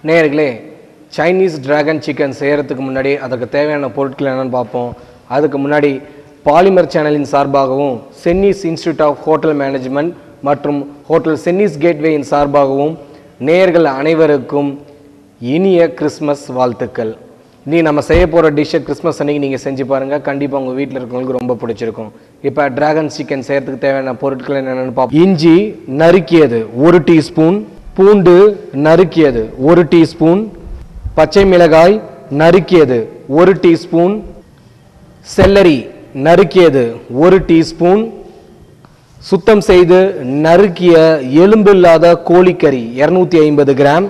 நேயர்களே Chinese dragon chicken செய்கிறதுக்கு முன்னாடி அதற்கு தேவையான பொருட்கள் என்னென்னு பார்ப்போம் அதுக்கு முன்னாடி பாலிமர் சேனலின் சார்பாகவும் Chennai's institute of hotel management மற்றும் ஹோட்டல் சென்னிஸ் கேட்வேயின் சார்பாகவும் நேயர்கள் அனைவருக்கும் இனிய கிறிஸ்மஸ் வாழ்த்துக்கள் நீ நம்ம செய்ய போகிற டிஷ்ஷை கிறிஸ்மஸ் அன்னைக்கு நீங்கள் செஞ்சு பாருங்கள் கண்டிப்பாக உங்கள் வீட்டில் இருக்கவங்களுக்கு ரொம்ப பிடிச்சிருக்கும் இப்போ டிராகன் சிக்கன் செய்யறதுக்கு தேவையான பொருட்கள் என்னென்னு பார்ப்போம் இஞ்சி நறுக்கியது ஒரு டீஸ்பூன் பூண்டு நறுக்கியது ஒரு டீஸ்பூன் பச்சை மிளகாய் நறுக்கியது ஒரு டீஸ்பூன் செல்லரி நறுக்கியது ஒரு டீஸ்பூன் சுத்தம் செய்து நறுக்கிய எலும்பில்லாத கோழிக்கறி இரநூத்தி ஐம்பது கிராம்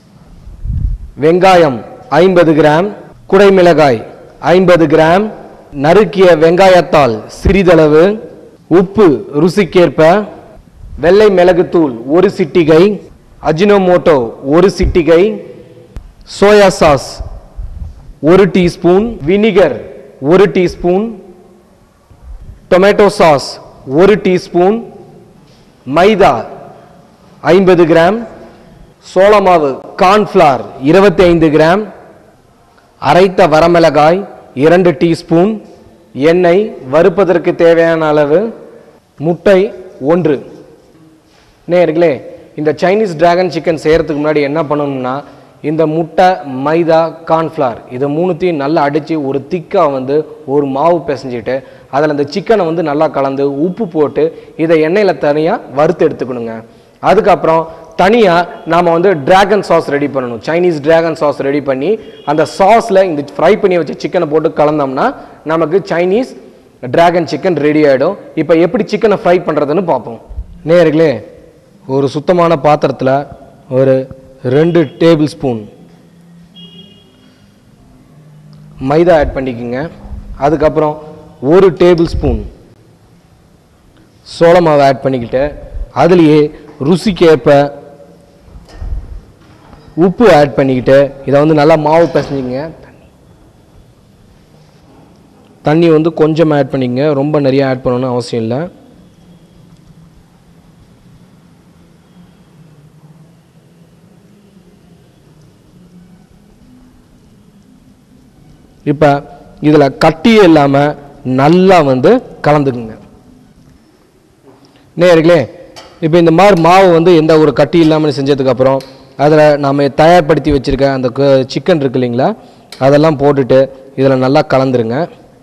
வெங்காயம் ஐம்பது கிராம் குடைமிளகாய் ஐம்பது கிராம் நறுக்கிய வெங்காயத்தால் சிறிதளவு உப்பு ருசிக்கேற்ப வெள்ளை மிளகுத்தூள் ஒரு சிட்டிகை அஜினோமோட்டோ ஒரு சிட்டிகை சோயா சாஸ் ஒரு டீஸ்பூன் வினிகர் ஒரு டீஸ்பூன் டொமேட்டோ சாஸ் ஒரு டீஸ்பூன் மைதா ஐம்பது கிராம் சோளமாவு கார்ன்ஃப்ளார் இருபத்தி ஐந்து கிராம் அரைத்த வரமிளகாய் இரண்டு டீஸ்பூன் எண்ணெய் வறுப்பதற்கு தேவையான அளவு முட்டை ஒன்று நேயர்களே இந்த சைனீஸ் டிராகன் சிக்கன் செய்கிறதுக்கு முன்னாடி என்ன பண்ணணும்னா இந்த முட்டை மைதா கார்ன்ஃப்ளார் இதை மூணுத்தையும் நல்லா அடித்து ஒரு திக்காக வந்து ஒரு மாவு பிசைஞ்சிட்டு அதில் அந்த சிக்கனை வந்து நல்லா கலந்து உப்பு போட்டு இதை எண்ணெயில் தனியாக வறுத்து எடுத்துக்கணுங்க அதுக்கப்புறம் தனியாக நாம் வந்து டிராகன் சாஸ் ரெடி பண்ணணும் சைனீஸ் டிராகன் சாஸ் ரெடி பண்ணி அந்த சாஸில் இந்த ஃப்ரை பண்ணி வச்ச சிக்கனை போட்டு கலந்தோம்னா நமக்கு சைனீஸ் டிராகன் சிக்கன் ரெடி ஆகிடும் இப்போ எப்படி சிக்கனை ஃப்ரை பண்ணுறதுன்னு பார்ப்போம் நேயர்களே ஒரு சுத்தமான பாத்திரத்தில் ஒரு ரெண்டு டேபிள் ஸ்பூன் மைதா ஆட் பண்ணிக்கோங்க அதுக்கப்புறம் ஒரு டேபிள் ஸ்பூன் சோள மாவு ஆட் பண்ணிக்கிட்டு அதுலேயே ருசிக்கேற்ப உப்பு ஆட் பண்ணிக்கிட்டு இதை வந்து நல்லா மாவு பிசைஞ்சிங்க தண்ணி வந்து கொஞ்சம் ஆட் பண்ணிக்கங்க ரொம்ப நிறைய ஆட் பண்ணணும்னு அவசியம் இல்லை இப்போ இதில் கட்டியே இல்லாமல் நல்லா வந்து கலந்துக்குங்க நேர்களே இப்போ இந்த மாதிரி மாவு வந்து எந்த ஒரு கட்டி இல்லாமல் செஞ்சதுக்கப்புறம் அதில் நாம் தயார்படுத்தி வச்சுருக்க அந்த சிக்கன் இருக்கு இல்லைங்களா அதெல்லாம் போட்டுட்டு இதில் நல்லா கலந்துருங்க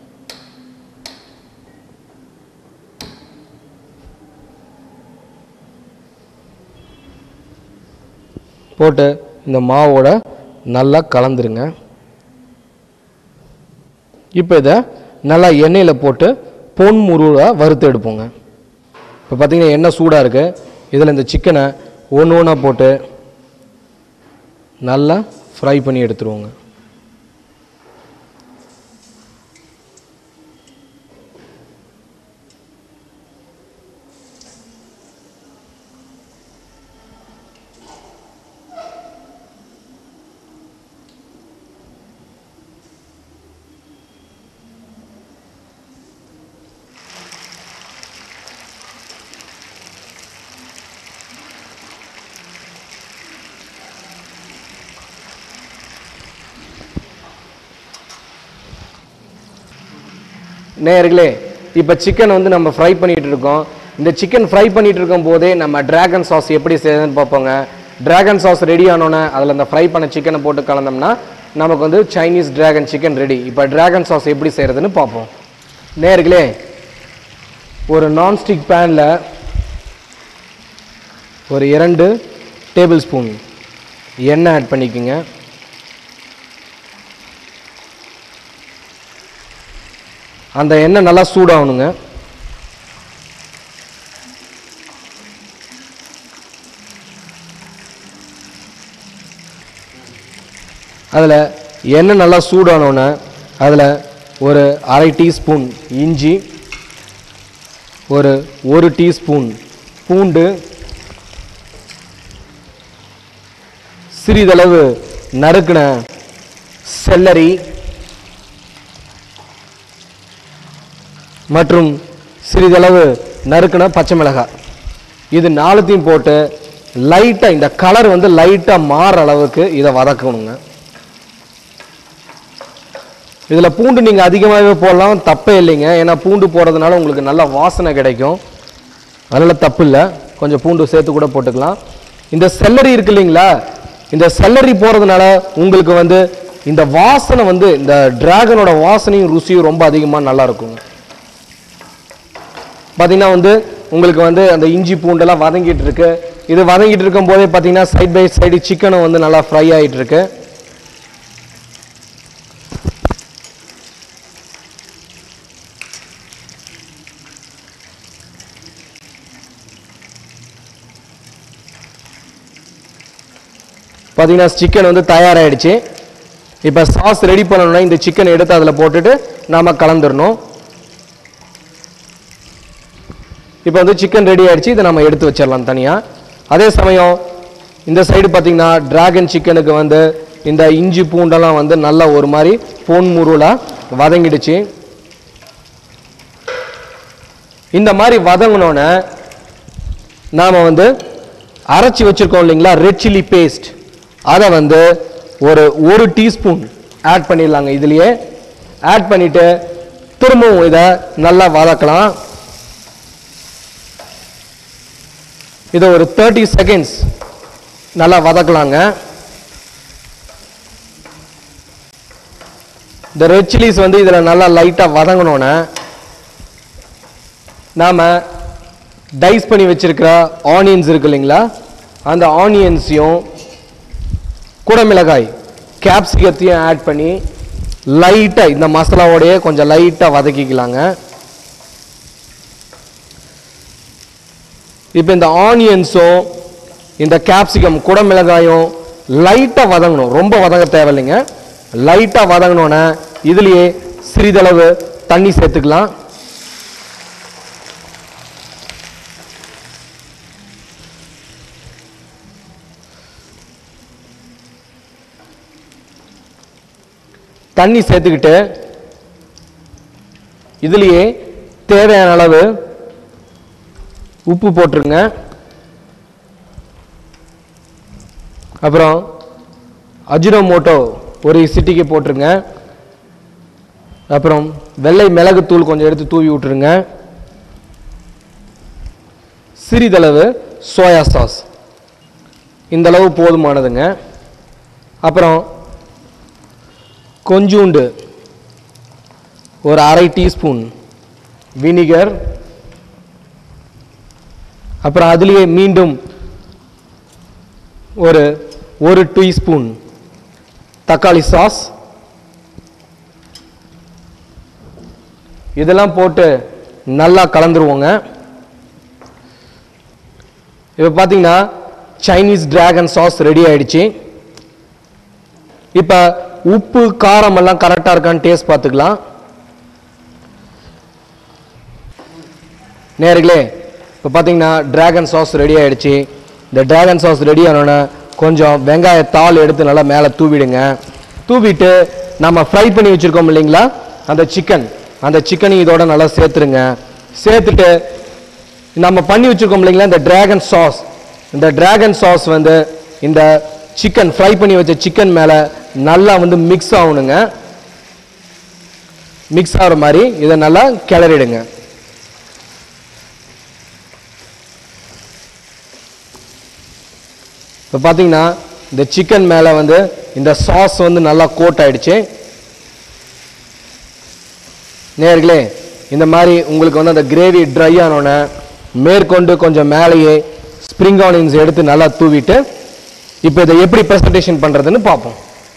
போட்டு இந்த மாவோட நல்லா கலந்துருங்க இப்போ இதை நல்லா எண்ணெயில் போட்டு பொன் முருளாக வறுத்து எடுப்போங்க இப்போ பார்த்தீங்கன்னா எண்ணெய் சூடாக இருக்குது இதில் இந்த சிக்கனை ஒன்று ஒன்றா போட்டு நல்லா ஃப்ரை பண்ணி எடுத்துருவோங்க நேயர்களே இப்போ சிக்கன் வந்து நம்ம ஃப்ரை பண்ணிட்டு இருக்கோம் இந்த சிக்கன் ஃப்ரை பண்ணிட்டு இருக்கும் போதே நம்ம டிராகன் சாஸ் எப்படி செய்யுதுன்னு பார்ப்போங்க டிராகன் சாஸ் ரெடி ஆனோன்னே அதில் அந்த ஃப்ரை பண்ண சிக்கனை போட்டு கலந்தோம்னா நமக்கு வந்து சைனீஸ் டிராகன் சிக்கன் ரெடி இப்போ டிராகன் சாஸ் எப்படி செய்கிறதுன்னு பார்ப்போம் நேயர்களே ஒரு நான்ஸ்டிக் பேனில் ஒரு இரண்டு டேபிள் ஸ்பூன் எண்ணெய் ஆட் பண்ணிக்கோங்க அந்த எண்ணெய் நல்லா சூடாகணுங்க அதில் எண்ணெய் நல்லா சூடானோன்னே அதில் ஒரு அரை டீஸ்பூன் இஞ்சி ஒரு ஒரு டீஸ்பூன் பூண்டு சிறிதளவு நறுக்கின செல்லரி மற்றும் சிறிதளவு நறுக்கின பச்சை மிளகாய் இது நாலுத்தையும் போட்டு லைட்டாக இந்த கலர் வந்து லைட்டாக மாற அளவுக்கு இதை வதக்கணுங்க இதில் பூண்டு நீங்கள் அதிகமாகவே போடலாம் தப்பே இல்லைங்க ஏன்னா பூண்டு போடுறதுனால உங்களுக்கு நல்ல வாசனை கிடைக்கும் அதனால் தப்பு இல்லை கொஞ்சம் பூண்டு சேர்த்து கூட போட்டுக்கலாம் இந்த செல்லரி இருக்கு இல்லைங்களா இந்த செல்லரி போடுறதுனால உங்களுக்கு வந்து இந்த வாசனை வந்து இந்த டிராகனோட வாசனையும் ருசியும் ரொம்ப அதிகமாக நல்லா இருக்குங்க பார்த்தீங்கன்னா வந்து உங்களுக்கு வந்து அந்த இஞ்சி பூண்டெல்லாம் வதங்கிட்டு இருக்கு இது வதங்கிட்டு இருக்கும் போதே பார்த்தீங்கன்னா சைட் பை சைடு சிக்கனும் வந்து நல்லா ஃப்ரை ஆகிட்டு இருக்கு பார்த்தீங்கன்னா சிக்கன் வந்து தயாராகிடுச்சு இப்போ சாஸ் ரெடி பண்ணணும்னா இந்த சிக்கனை எடுத்து அதில் போட்டுட்டு நாம கலந்துடணும் இப்போ வந்து சிக்கன் ரெடி ஆயிடுச்சு இதை நம்ம எடுத்து வச்சிடலாம் தனியாக அதே சமயம் இந்த சைடு பார்த்தீங்கன்னா டிராகன் சிக்கனுக்கு வந்து இந்த இஞ்சி பூண்டெல்லாம் வந்து நல்லா ஒரு மாதிரி பொன் முருளாக வதங்கிடுச்சு இந்த மாதிரி வதங்கினோன்னே நாம் வந்து அரைச்சி வச்சிருக்கோம் இல்லைங்களா ரெட் சில்லி பேஸ்ட் அதை வந்து ஒரு ஒரு டீஸ்பூன் ஆட் பண்ணிடலாங்க இதுலயே ஆட் பண்ணிட்டு திரும்பவும் இதை நல்லா வதக்கலாம் இதை ஒரு தேர்ட்டி செகண்ட்ஸ் நல்லா வதக்கலாங்க இந்த ரெட் சில்லிஸ் வந்து இதில் நல்லா லைட்டாக வதங்கினோன்னே நாம் டைஸ் பண்ணி வச்சிருக்கிற ஆனியன்ஸ் இருக்கு இல்லைங்களா அந்த ஆனியன்ஸையும் குடமிளகாய் கேப்சிகத்தையும் ஆட் பண்ணி லைட்டாக இந்த மசாலாவோடையே கொஞ்சம் லைட்டாக வதக்கிக்கலாங்க இப்போ இந்த ஆனியன்ஸும் இந்த கேப்சிகம் குடமிளகாயும் லைட்டாக வதங்கணும் ரொம்ப வதங்க தேவையில்லைங்க லைட்டாக வதங்கினோன்னே இதுலேயே சிறிதளவு தண்ணி சேர்த்துக்கலாம் தண்ணி சேர்த்துக்கிட்டு இதுலேயே தேவையான அளவு உப்பு போட்டுருங்க அப்புறம் அஜினோமோட்டோ ஒரு சிட்டிக்கு போட்டுருங்க அப்புறம் வெள்ளை மிளகுத்தூள் கொஞ்சம் எடுத்து தூவி விட்டுருங்க சிறிதளவு சோயா சாஸ் இந்த அளவு போதுமானதுங்க அப்புறம் கொஞ்சூண்டு ஒரு அரை டீஸ்பூன் வினிகர் அப்புறம் அதுலேயே மீண்டும் ஒரு ஒரு டீஸ்பூன் தக்காளி சாஸ் இதெல்லாம் போட்டு நல்லா கலந்துருவோங்க இப்போ பார்த்தீங்கன்னா சைனீஸ் டிராகன் சாஸ் ரெடி ஆயிடுச்சு இப்போ உப்பு காரம் எல்லாம் கரெக்டாக இருக்கான்னு டேஸ்ட் பார்த்துக்கலாம் நேர்களே இப்போ பார்த்தீங்கன்னா டிராகன் சாஸ் ரெடி ஆயிடுச்சு இந்த டிராகன் சாஸ் ரெடி ஆனோடனே கொஞ்சம் வெங்காயத்தாள் எடுத்து நல்லா மேலே தூவிடுங்க தூவிட்டு நம்ம ஃப்ரை பண்ணி வச்சுருக்கோம் இல்லைங்களா அந்த சிக்கன் அந்த சிக்கனையும் இதோட நல்லா சேர்த்துருங்க சேர்த்துட்டு நம்ம பண்ணி வச்சுருக்கோம் இல்லைங்களா இந்த டிராகன் சாஸ் இந்த டிராகன் சாஸ் வந்து இந்த சிக்கன் ஃப்ரை பண்ணி வச்ச சிக்கன் மேலே நல்லா வந்து மிக்ஸ் ஆகணுங்க மிக்ஸ் ஆகிற மாதிரி இதை நல்லா கிளறிடுங்க இப்போ பார்த்தீங்கன்னா இந்த சிக்கன் மேலே வந்து இந்த சாஸ் வந்து நல்லா கோட் ஆயிடுச்சு நேர்களே இந்த மாதிரி உங்களுக்கு வந்து அந்த கிரேவி ட்ரை ஆனோடனே மேற்கொண்டு கொஞ்சம் மேலேயே ஸ்ப்ரிங் ஆனியன்ஸ் எடுத்து நல்லா தூவிட்டு இப்போ இதை எப்படி ப்ரெசன்டேஷன் பண்ணுறதுன்னு பார்ப்போம்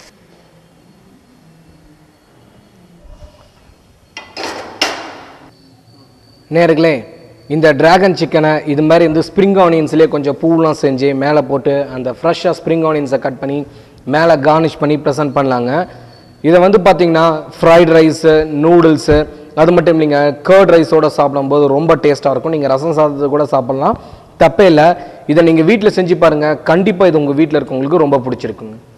நேர்களே இந்த டிராகன் சிக்கனை இது மாதிரி வந்து ஸ்ப்ரிங் ஆனியன்ஸ்லேயே கொஞ்சம் பூலாம் செஞ்சு மேலே போட்டு அந்த ஃப்ரெஷ்ஷாக ஸ்ப்ரிங் ஆனியன்ஸை கட் பண்ணி மேலே கார்னிஷ் பண்ணி ப்ரெசென்ட் பண்ணலாங்க இதை வந்து பார்த்தீங்கன்னா ஃப்ரைட் ரைஸு நூடுல்ஸு அது மட்டும் இல்லைங்க கர்ட் ரைஸோட சாப்பிடும்போது ரொம்ப டேஸ்ட்டாக இருக்கும் நீங்கள் ரசம் சாதத்தை கூட சாப்பிட்லாம் தப்பே இல்லை இதை நீங்கள் வீட்டில் செஞ்சு பாருங்கள் கண்டிப்பாக இது உங்கள் வீட்டில் இருக்கவங்களுக்கு ரொம்ப பிடிச்சிருக்குங்க